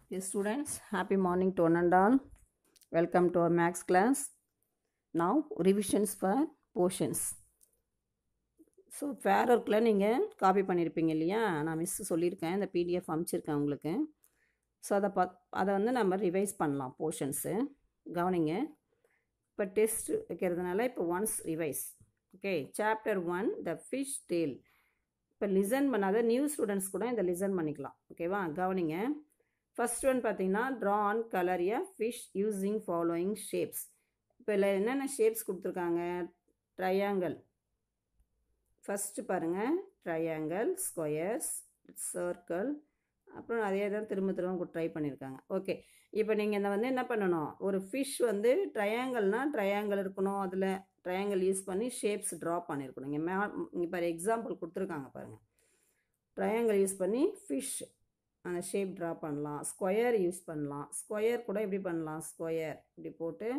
Dear students, happy morning to one and all. Welcome to our maths class. Now, revisions for portions. So fair ஒர்க்கில் நீங்கள் copy பண்ணியிருப்பீங்க இல்லையா நான் miss சொல்லியிருக்கேன் இந்த பிடிஎஃப் அனுப்பிச்சிருக்கேன் உங்களுக்கு ஸோ அதை பத் அதை வந்து நம்ம ரிவைஸ் பண்ணலாம் போர்ஷன்ஸு கவனிங்க இப்போ டெஸ்ட் வைக்கிறதுனால இப்போ once revise okay chapter one the fish tale இப்போ லிசன் பண்ணாத நியூ ஸ்டூடெண்ட்ஸ் கூட இந்த லிசன் பண்ணிக்கலாம் ஓகேவா கவனிங்க ஃபர்ஸ்ட் ஒன் பார்த்தீங்கன்னா draw and colour a fish using following shapes இப்போ இதில் என்னென்ன ஷேப்ஸ் கொடுத்துருக்காங்க ட்ரையாங்கிள் ஃபஸ்ட்டு பாருங்கள் ட்ரையாங்கிள் ஸ்கொயர்ஸ் சர்க்கிள் அப்புறம் அதே தான் திரும்ப திரும்ப ட்ரை பண்ணியிருக்காங்க ஓகே இப்போ நீங்கள் இந்த வந்து என்ன பண்ணணும் ஒரு ஃபிஷ் வந்து ட்ரையாங்கிள்னால் ட்ரையாங்கிள் இருக்கணும் அதில் ட்ரையாங்கிள் யூஸ் பண்ணி ஷேப்ஸ் ட்ரா பண்ணியிருக்கணும் இங்கே மே இங்கே பாரு எக்ஸாம்பிள் கொடுத்துருக்காங்க பாருங்கள் ட்ரையாங்கிள் யூஸ் பண்ணி ஃபிஷ் அந்த ஷேப் ட்ரா பண்ணலாம் ஸ்கொயர் யூஸ் பண்ணலாம் ஸ்கொயர் கூட எப்படி பண்ணலாம் ஸ்கொயர் இப்படி போட்டு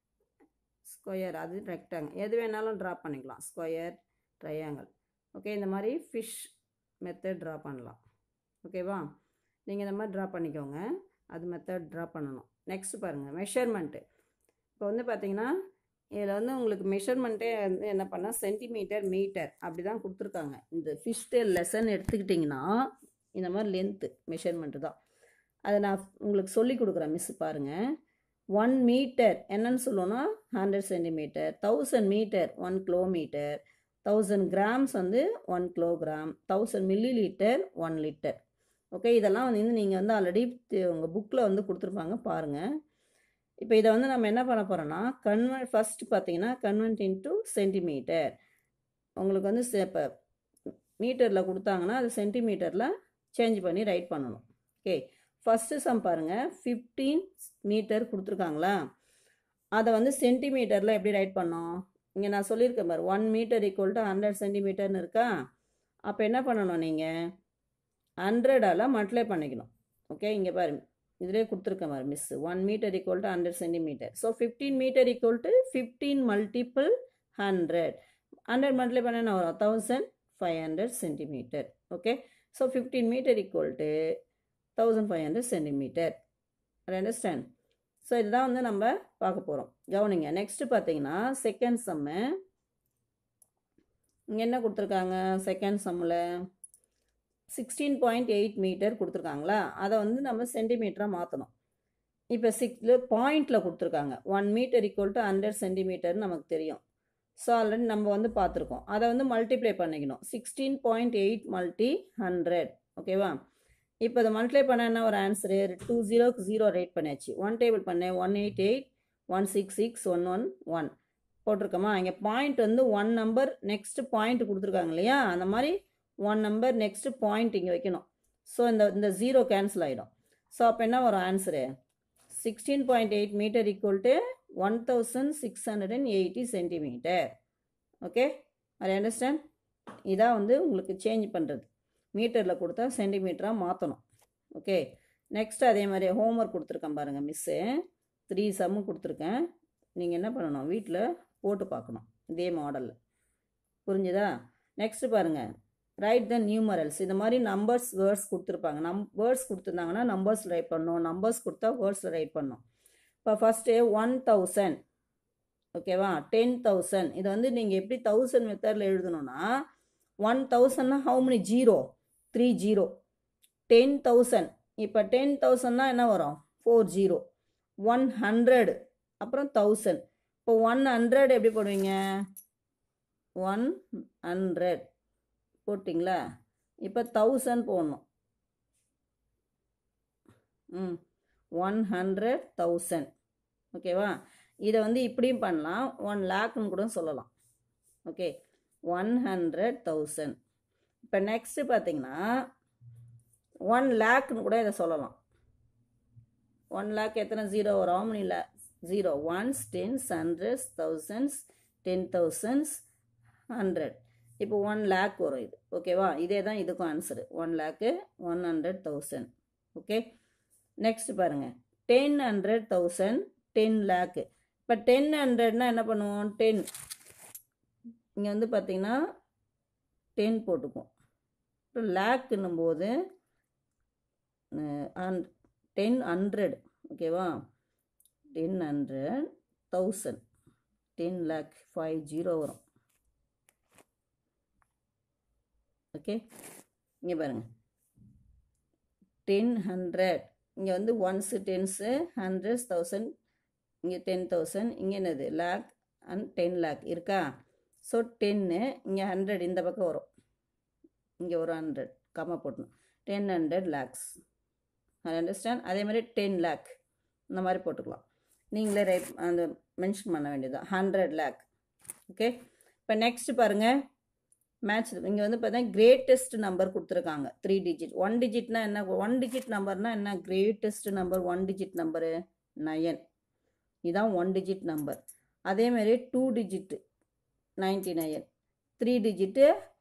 ஸ்கொயர் அது ரெக்டாங்கிள் எது வேணாலும் ட்ரா பண்ணிக்கலாம் ஸ்கொயர் ட்ரையாங்கிள் ஓகே இந்த மாதிரி ஃபிஷ் மெத்தட் ட்ரா பண்ணலாம் ஓகேவா நீங்கள் இந்த மாதிரி ட்ரா பண்ணிக்கோங்க அது மெத்தட் ட்ரா பண்ணணும் நெக்ஸ்ட் பாருங்கள் மெஷர்மெண்ட்டு இப்போ வந்து பார்த்தீங்கன்னா இதில் வந்து உங்களுக்கு மெஷர்மெண்ட்டே வந்து என்ன பண்ணால் சென்டிமீட்டர் மீட்டர் அப்படி தான் கொடுத்துருக்காங்க இந்த ஃபிஷ் டேல் லெசன் எடுத்துக்கிட்டிங்கன்னா இந்த மாதிரி லென்த்து மெஷர்மெண்ட்டு தான் அதை நான் உங்களுக்கு சொல்லி கொடுக்குறேன் மிஸ் பாருங்கள் ஒன் மீட்டர் என்னன்னு சொல்லுவோன்னா hundred centimetre thousand metre one kilometre thousand grams வந்து one kilogram thousand millilitre one litre okay இதெல்லாம் வந்து நீங்கள் வந்து ஆல்ரெடி உங்கள் புக்கில் வந்து கொடுத்துருப்பாங்க பாருங்கள் இப்போ இதை வந்து நம்ம என்ன பண்ண போகிறோன்னா கன்வெர்ட் ஃபஸ்ட் பார்த்தீங்கன்னா கன்வெர்ட் இன்ட்டு சென்டிமீட்டர் உங்களுக்கு வந்து இப்போ மீட்டரில் கொடுத்தாங்கன்னா அது சென்டிமீட்டரில் சேஞ்ச் பண்ணி ரைட் பண்ணணும் ஓகே ஃபஸ்ட்டு சம் பாருங்கள் ஃபிஃப்டீன் மீட்டர் கொடுத்துருக்காங்களா அதை வந்து சென்டிமீட்டரில் எப்படி ரைட் பண்ணோம் இங்கே நான் சொல்லியிருக்கேன் பாரு one metre equal to hundred சென்டிமீட்டர்னு இருக்கா அப்போ என்ன பண்ணணும் நீங்கள் ஹண்ட்ரடால் மல்டிப்ளை பண்ணிக்கணும் ஓகே இங்கே பாரு இதிலே கொடுத்துருக்கேன் பாரு miss one metre equal to hundred centimetre so fifteen metre equal to fifteen multiple hundred hundred multiply பண்ண என்ன வரும் thousand five hundred centimetre okay so fifteen metre equal to thousand five hundred centimetre understand so இதுதான் வந்து நம்ம பார்க்க போகிறோம் கவனிங்க next பார்த்தீங்கன்னா செகண்ட் சம்மு இங்கே என்ன கொடுத்துருக்காங்க செகண்ட் சம்மில் சிக்ஸ்டீன் பாயிண்ட் எயிட் மீட்டர் கொடுத்துருக்காங்களா அதை வந்து நம்ம சென்டிமீட்டராக மாற்றணும் இப்போ சிக்ஸில் பாயிண்டில் கொடுத்துருக்காங்க one metre equal to hundred சென்டிமீட்டர்னு நமக்கு தெரியும் ஸோ ஆல்ரெடி நம்ம வந்து பார்த்துருக்கோம் அதை வந்து மல்டிப்ளை பண்ணிக்கணும் sixteen point eight multi hundred ஓகேவா இப்போ அதை மல்டிப்ளை பண்ண என்ன ஒரு ஆன்சரு டூ ஜீரோக்கு ஜீரோ ரேட் பண்ணியாச்சு ஒன் டேபிள் பண்ணேன் one eight eight one six six one one one போட்டிருக்கோமா இங்கே பாயிண்ட் வந்து ஒன் நம்பர் நெக்ஸ்ட் பாயிண்ட் கொடுத்துருக்காங்க இல்லையா அந்த மாதிரி ஒன் நம்பர் நெக்ஸ்ட் பாயிண்ட் இங்கே வைக்கணும் ஸோ இந்த இந்த ஜீரோ கேன்சல் ஆகிடும் ஸோ அப்போ என்ன வரும் answer sixteen point eight metre equal to one thousand six hundred and eighty centimetre okay I understand இதான் வந்து உங்களுக்கு சேஞ்ச் பண்ணுறது மீட்டரில் கொடுத்தா சென்டிமீட்டராக மாற்றணும் ஓகே நெக்ஸ்ட் அதே மாதிரி ஹோம்ஒர்க் கொடுத்துருக்கேன் பாருங்கள் மிஸ்ஸு த்ரீ சம்மு கொடுத்துருக்கேன் நீங்கள் என்ன பண்ணணும் வீட்டில் போட்டு பார்க்கணும் இதே மாடலில் புரிஞ்சுதா நெக்ஸ்ட்டு பாருங்கள் ரைட் த நியூமரல்ஸ் இந்த மாதிரி நம்பர்ஸ் வேர்ட்ஸ் கொடுத்துருப்பாங்க நம் வேர்ட்ஸ் கொடுத்துருந்தாங்கன்னா நம்பர்ஸ் ரைட் பண்ணணும் நம்பர்ஸ் கொடுத்தா வேர்ட்ஸில் ரைட் பண்ணணும் இப்போ ஃபஸ்ட்டு ஒன் தௌசண்ட் ஓகேவா டென் தௌசண்ட் இது வந்து நீங்கள் எப்படி தௌசண்ட் மெத்தடில் எழுதணும்னா ஒன் தௌசண்ட்னா how many zero three zero ten thousand இப்போ டென் தௌசண்ட்னா என்ன வரும் ஃபோர் ஜீரோ ஒன் ஹண்ட்ரட் அப்புறம் தௌசண்ட் இப்போ ஒன் ஹண்ட்ரட் எப்படி போடுவீங்க ஒன் ஹண்ட்ரட் போட்டிங்களா இப்போ தௌசண்ட் போடணும் ம் ஒன் ஹண்ட்ரட் தௌசண்ட் ஓகேவா இதை வந்து இப்படியும் பண்ணலாம் ஒன் லேக்னு கூட சொல்லலாம் ஓகே ஒன் ஹண்ட்ரட் தௌசண்ட் இப்போ நெக்ஸ்ட்டு பார்த்தீங்கன்னா ஒன் லேக்னு கூட இதை சொல்லலாம் ஒன் லேக் எத்தனை ஜீரோ வரும் மணி லே zero ones tens hundreds thousands ten thousands hundred இப்போ ஒன் லேக் வரும் இது ஓகேவா இதே தான் இதுக்கும் answer one lakh one hundred thousand okay next பாருங்கள் ten hundred thousand ten lakh இப்போ டென் ஹண்ட்ரட்னா என்ன பண்ணுவோம் டென் இங்கே வந்து பார்த்தீங்கன்னா டென் போட்டுக்குவோம் இப்போ லேக்குன்னும் போது டென் ஹண்ட்ரட் ஓகேவா ten hundred thousand ten lakh five zero வரும் ஓகே இங்கே பாருங்கள் டென் ஹண்ட்ரட் இங்கே வந்து ஒன்ஸு டென்ஸு ஹண்ட்ரட்ஸ் தௌசண்ட் இங்கே டென் தௌசண்ட் இங்கே என்னது லேக் அண்ட் டென் லேக் இருக்கா ஸோ டென்னு இங்கே ஹண்ட்ரட் இந்த பக்கம் வரும் இங்கே ஒரு ஹண்ட்ரட் கம்மா போட்டணும் டென் ஹண்ட்ரட் லேக்ஸ் அண்டர்ஸ்டாண்ட் அதே மாதிரி டென் லேக் இந்த மாதிரி போட்டுக்கலாம் நீங்களே ரைட் அந்த மென்ஷன் பண்ண வேண்டியதுதான் ஹண்ட்ரட் லேக் ஓகே இப்போ நெக்ஸ்ட் பாருங்கள் மேட்ச் இங்கே வந்து பார்த்தீங்கன்னா கிரேட்டஸ்ட் நம்பர் கொடுத்துருக்காங்க த்ரீ டிஜிட் ஒன் டிஜிட்னா என்ன ஒன் டிஜிட் நம்பர்னா என்ன greatest number one digit number nine இதுதான் ஒன் டிஜிட் நம்பர் அதேமாரி two digit ninety nine three digit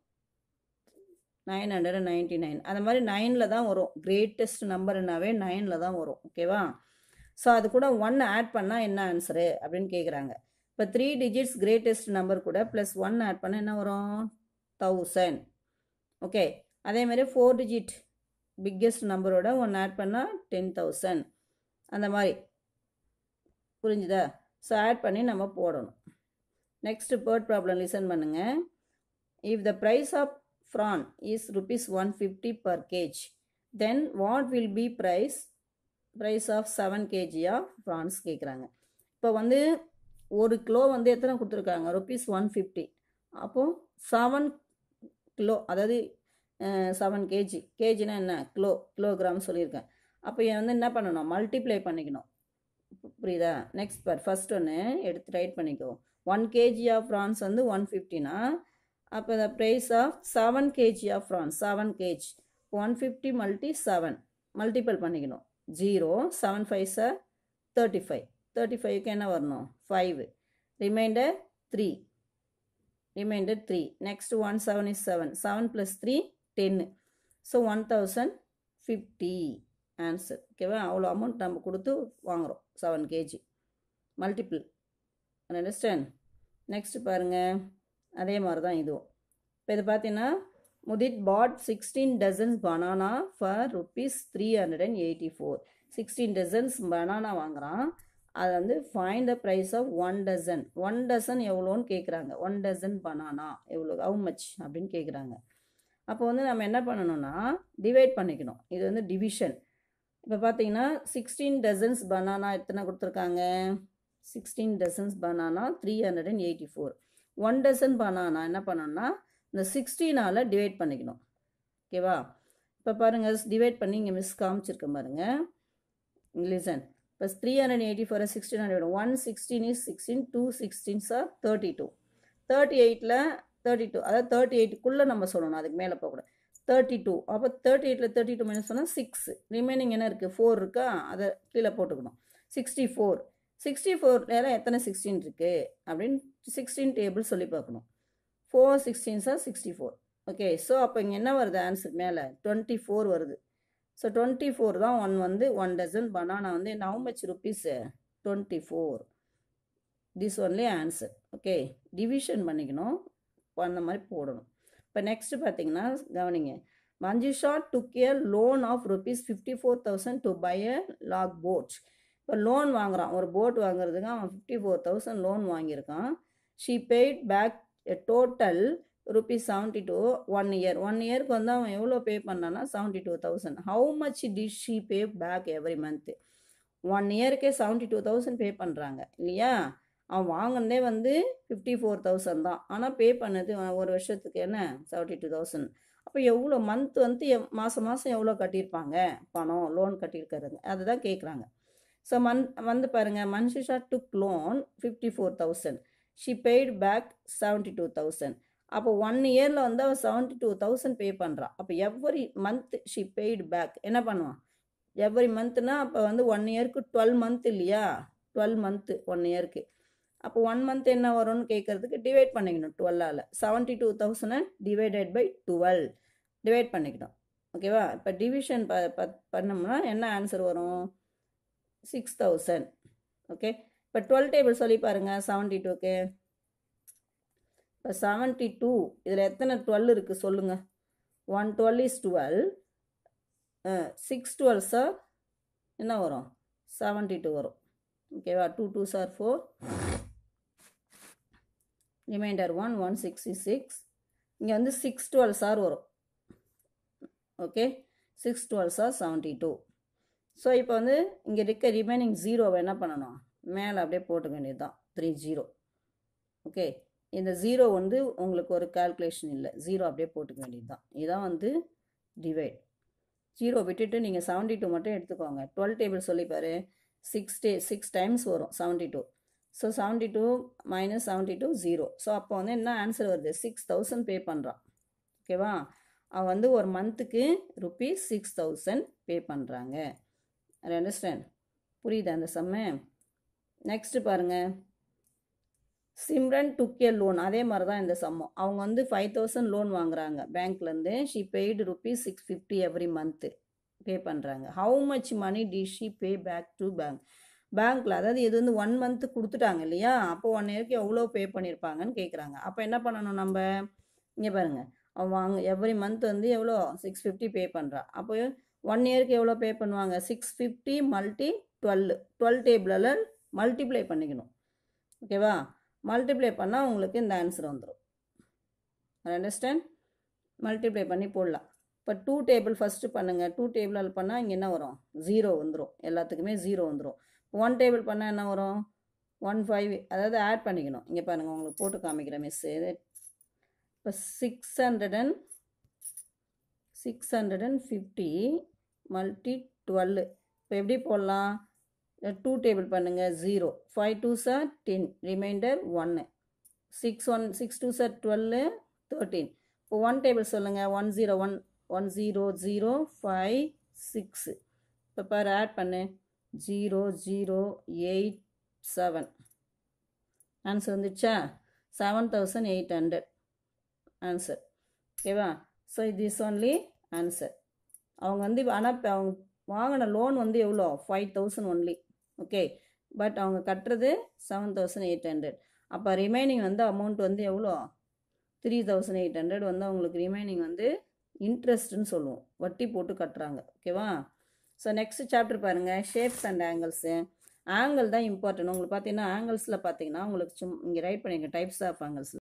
nine hundred and ninety nine அந்த மாதிரி நைனில் தான் வரும் கிரேட்டஸ்ட் நம்பர்னாவே நைனில் தான் வரும் ஓகேவா ஸோ அது கூட ஒன் ஆட் பண்ணால் என்ன ஆன்சரு அப்படின்னு கேட்குறாங்க இப்போ த்ரீ டிஜிட்ஸ் கிரேட்டஸ்ட் நம்பர் கூட ப்ளஸ் ஒன் ஆட் பண்ணால் என்ன வரும் தௌசண்ட் ஓகே அதேமாதிரி ஃபோர் டிஜிட் பிக்கெஸ்ட் நம்பரோட ஒன் ஆட் பண்ணால் டென் தௌசண்ட் அந்த மாதிரி புரிஞ்சுதா ஸோ ஆட் பண்ணி நம்ம போடணும் நெக்ஸ்ட் பேர்ட் ப்ராப்ளம் லிசன் பண்ணுங்கள் if the price of prawn is rupees one fifty per KG then what will be price price of seven KG of prawns கேட்குறாங்க இப்போ வந்து ஒரு கிலோ வந்து எத்தனை கொடுத்துருக்காங்க ருபீஸ் ஒன் ஃபிஃப்டி அப்போது செவன் கிலோ அதாவது செவன் கேஜி கேஜினா என்ன கிலோ கிலோகிராம் சொல்லியிருக்கேன் அப்போ வந்து என்ன பண்ணணும் மல்டிப்ளை பண்ணிக்கணும் புரியுதா நெக்ஸ்ட் பார் ஃபர்ஸ்ட் ஒன்று எடுத்து ரைட் பண்ணிக்கோ ஒன் கேஜி ஆஃப் ஃப்ரான்ஸ் வந்து ஒன் ஃபிஃப்டினா அப்போ the price of seven KG of prawns seven KG one fifty multi seven multiple பண்ணிக்கணும் zero seven five are thirty five thirty ஃபைவ்க்கு என்ன வரணும் five remainder three remainder three next one seven is seven seven plus three டென்னு so one thousand fifty answer ஓகேவா அவ்வளோ amount நம்ம கொடுத்து வாங்குகிறோம் seven KG multiple understand next பாருங்கள் அதே மாதிரி தான் இதுவும் இப்போ இது பார்த்தீங்கன்னா Mudit bought sixteen dozens banana for rupees three hundred and eighty four sixteen dozens banana வாங்குகிறான் அது வந்து find the price of one dozen one dozen எவ்வளோன்னு கேட்குறாங்க ஒன் டசன் பனானா எவ்வளோ ஹவு மச் அப்படின்னு கேட்குறாங்க அப்போ வந்து நம்ம என்ன பண்ணணும்னா டிவைட் பண்ணிக்கணும் இது வந்து டிவிஷன் இப்போ பார்த்தீங்கன்னா சிக்ஸ்டீன் டசன்ஸ் பனானா எத்தனை கொடுத்துருக்காங்க sixteen dozens banana three hundred and eighty four one dozen banana என்ன பண்ணணும்னா இந்த சிக்ஸ்டீனால் டிவைட் பண்ணிக்கணும் ஓகேவா இப்போ பாருங்கள் டிவைட் பண்ணி இங்கே மிஸ் காமிச்சிருக்கேன் பாருங்கள் லிசன் இப்போ three hundred eighty four sixteen hundred one sixteen is sixteen two sixteens are thirty two thirty எயிட்டில் தேர்ட்டி டூ அதாவது தேர்ட்டி எயிட்டுக்குள்ளே நம்ம சொல்லணும் அதுக்கு மேலே போகக்கூடாது தேர்ட்டி டூ அப்போ தேர்ட்டி எயிட்டில் தேர்ட்டி டூ மைனஸ் சொன்னால் சிக்ஸ் ரிமைனிங் என்ன இருக்குது ஃபோர் இருக்கா அதை கீழே போட்டுக்கணும் சிக்ஸ்டி ஃபோர் சிக்ஸ்டி ஃபோர்ல எத்தனை சிக்ஸ்டீன் இருக்குது அப்படின்னு சிக்ஸ்டீன் டேபிள் சொல்லி பார்க்கணும் ஃபோர் சிக்ஸ்டீன்ஸாக சிக்ஸ்டி ஃபோர் ஓகே ஸோ அப்போ இங்கே என்ன வருது ஆன்சர் மேலே டுவெண்ட்டி ஃபோர் வருது ஸோ டுவெண்ட்டி ஃபோர் தான் ஒன் வந்து ஒன் டசன் பனானா வந்து how much rupees twenty four this only answer okay division பண்ணிக்கணும் அந்த மாதிரி போடணும் இப்போ நெக்ஸ்ட் பார்த்தீங்கன்னா கவனிங்க Manjusha took a loan of rupees fifty four thousand to buy a log boat இப்போ லோன் வாங்குறான் ஒரு போட் வாங்குறதுக்கு அவன் ஃபிஃப்டி ஃபோர் தௌசண்ட் லோன் வாங்கியிருக்கான் she paid back total rupees seventy two one year one இயருக்கு வந்து அவன் எவ்வளோ பே பண்ணான்னா seventy two thousand how much does she pay back every month one இயருக்கே செவன்ட்டி டூ தௌசண்ட் பே பண்ணுறாங்க இல்லையா அவன் வாங்கினதே வந்து ஃபிஃப்டி ஃபோர் தௌசண்ட் தான் ஆனால் பே பண்ணது ஒரு வருஷத்துக்கு என்ன செவன்ட்டி டூ தௌசண்ட் அப்போ எவ்வளோ மந்த் வந்து எவ் மாதம் மாதம் எவ்வளோ கட்டியிருப்பாங்க பணம் லோன் கட்டியிருக்காருங்க அதுதான் கேட்குறாங்க ஸோ மன் வந்து பாருங்கள் Manjusha took loan fifty four thousand she paid back seventy two thousand அப்போ ஒன் இயரில் வந்து அவள் செவன்ட்டி டூ தௌசண்ட் பே பண்ணுறான் அப்போ every month she paid back என்ன பண்ணுவான் எவ்ரி மந்த்னா அப்போ வந்து ஒன் இயருக்கு டுவெல் மந்த் இல்லையா டுவெல் மந்த்து ஒன் இயருக்கு அப்போ ஒன் மந்த் என்ன வரும்னு கேட்குறதுக்கு டிவைட் பண்ணிக்கணும் டுவெல்லால் செவன்ட்டி டூ தௌசண்டை டிவைடட் பை டுவெல் டிவைட் பண்ணிக்கணும் ஓகேவா இப்போ டிவிஷன் ப ப பண்ணோம்னா என்ன ஆன்சர் வரும் சிக்ஸ் தௌசண்ட் ஓகே இப்போ டுவெல் டேபிள் சொல்லி பாருங்கள் செவன்ட்டி டூக்கு இப்போ செவன்ட்டி டூ இதில் எத்தனை டுவெல் இருக்குது சொல்லுங்கள் one twelve is twelve six twelve are என்ன வரும் செவன்ட்டி டூ வரும் ஓகேவா two two are four remainder one one sixty six இங்கே வந்து சிக்ஸ் டுவெல் சார் வரும் okay six twelve are seventy two so இப்போ வந்து இங்கே இருக்க ரிமைனிங் ஜீரோவை என்ன பண்ணணும் மேலே அப்படியே போட்டுக்க வேண்டியது தான் த்ரீ ஜீரோ ஓகே இந்த ஜீரோ வந்து உங்களுக்கு ஒரு கால்குலேஷன் இல்லை ஜீரோ அப்படியே போட்டுக்க வேண்டியது தான் இதுதான் வந்து டிவைட் ஜீரோ விட்டுட்டு நீங்கள் செவன்ட்டி டூ மட்டும் எடுத்துக்கோங்க டுவெல் டேபிள் சொல்லிப்பாரு சிக்ஸ் டே சிக்ஸ் டைம்ஸ் வரும் seventy two so seventy two minus seventy two zero so அப்போ வந்து என்ன ஆன்சர் வருது சிக்ஸ் தௌசண்ட் பே பண்ணுறான் ஓகேவா அவன் வந்து ஒரு மந்த்துக்கு ருபீஸ் சிக்ஸ் தௌசண்ட் பே பண்ணுறாங்க அண்டர்ஸ்டாண்ட் புரியுது அந்த செம்ம நெக்ஸ்ட்டு பாருங்கள் சிம்ரன் டுக்கே லோன் அதே மாதிரி தான் இந்த சம்மம் அவங்க வந்து ஃபைவ் தௌசண்ட் லோன் வாங்குறாங்க பேங்க்லேருந்து she paid rupees six fifty every month pay பண்ணுறாங்க how much money did she pay back to bank பேங்க்கில் அதாவது இது வந்து ஒன் மந்த்து கொடுத்துட்டாங்க இல்லையா அப்போ ஒன் இயருக்கு எவ்வளோ பே பண்ணியிருப்பாங்கன்னு கேட்குறாங்க அப்போ என்ன பண்ணணும் நம்ம இங்கே பாருங்கள் அவன் வாங்க எவ்ரி மந்த் வந்து எவ்வளோ சிக்ஸ் ஃபிஃப்டி பே பண்ணுறா அப்போ ஒன் இயருக்கு எவ்வளோ பே பண்ணுவாங்க six fifty multi twelve twelve டேபிளில் மல்டிப்ளை பண்ணிக்கணும் ஓகேவா மல்டிப்ளை பண்ணால் உங்களுக்கு இந்த ஆன்சர் வந்துடும் அண்டர்ஸ்டாண்ட் மல்டிப்ளை பண்ணி போடலாம் இப்போ டூ டேபிள் ஃபஸ்ட்டு பண்ணுங்கள் டூ டேபிளால் பண்ணால் இங்கே என்ன வரும் ஜீரோ வந்துடும் எல்லாத்துக்குமே ஜீரோ வந்துடும் ஒன் டேபிள் பண்ணால் என்ன வரும் ஒன் ஃபைவ் அதாவது ஆட் பண்ணிக்கணும் இங்கே பாருங்கள் உங்களுக்கு போட்டு காமிக்கிறேன் மிஸ்ஸு இப்போ six hundred and six hundred and fifty multi twelve இப்போ எப்படி போடலாம் டூ டேபிள் பண்ணுங்கள் zero five two are ten remainder ஒன்று six one six two are twelve thirteen இப்போ ஒன் டேபிள் சொல்லுங்கள் one zero one one zero zero five six இப்போ பாரு add பண்ணு zero zero eight seven answer வந்துச்சா seven thousand eight hundred answer ஓகேவா so this only answer அவங்க வந்து ஆனால் அவங்க வாங்கின லோன் வந்து எவ்வளோ five thousand only okay but அவங்க கட்டுறது செவன் தௌசண்ட் எயிட் ஹண்ட்ரட் அப்போ ரிமைனிங் வந்து அமௌண்ட் வந்து எவ்வளோ த்ரீ தௌசண்ட் எயிட் ஹண்ட்ரட் வந்து அவங்களுக்கு ரிமைனிங் வந்து இன்ட்ரெஸ்ட்னு சொல்லுவோம் வட்டி போட்டு கட்டுறாங்க ஓகேவா ஸோ நெக்ஸ்ட் சாப்டர் பாருங்கள் ஷேப்ஸ் அண்ட் ஆங்கிள்ஸு ஆங்கிள் தான் இம்பார்ட்டன்ட் உங்களுக்கு பார்த்தீங்கன்னா ஆங்கிள்ஸில் பார்த்தீங்கன்னா உங்களுக்கு சும் இங்கே ரைட் பண்ணிங்க டைப்ஸ் ஆஃப் ஆங்கிள்ஸில்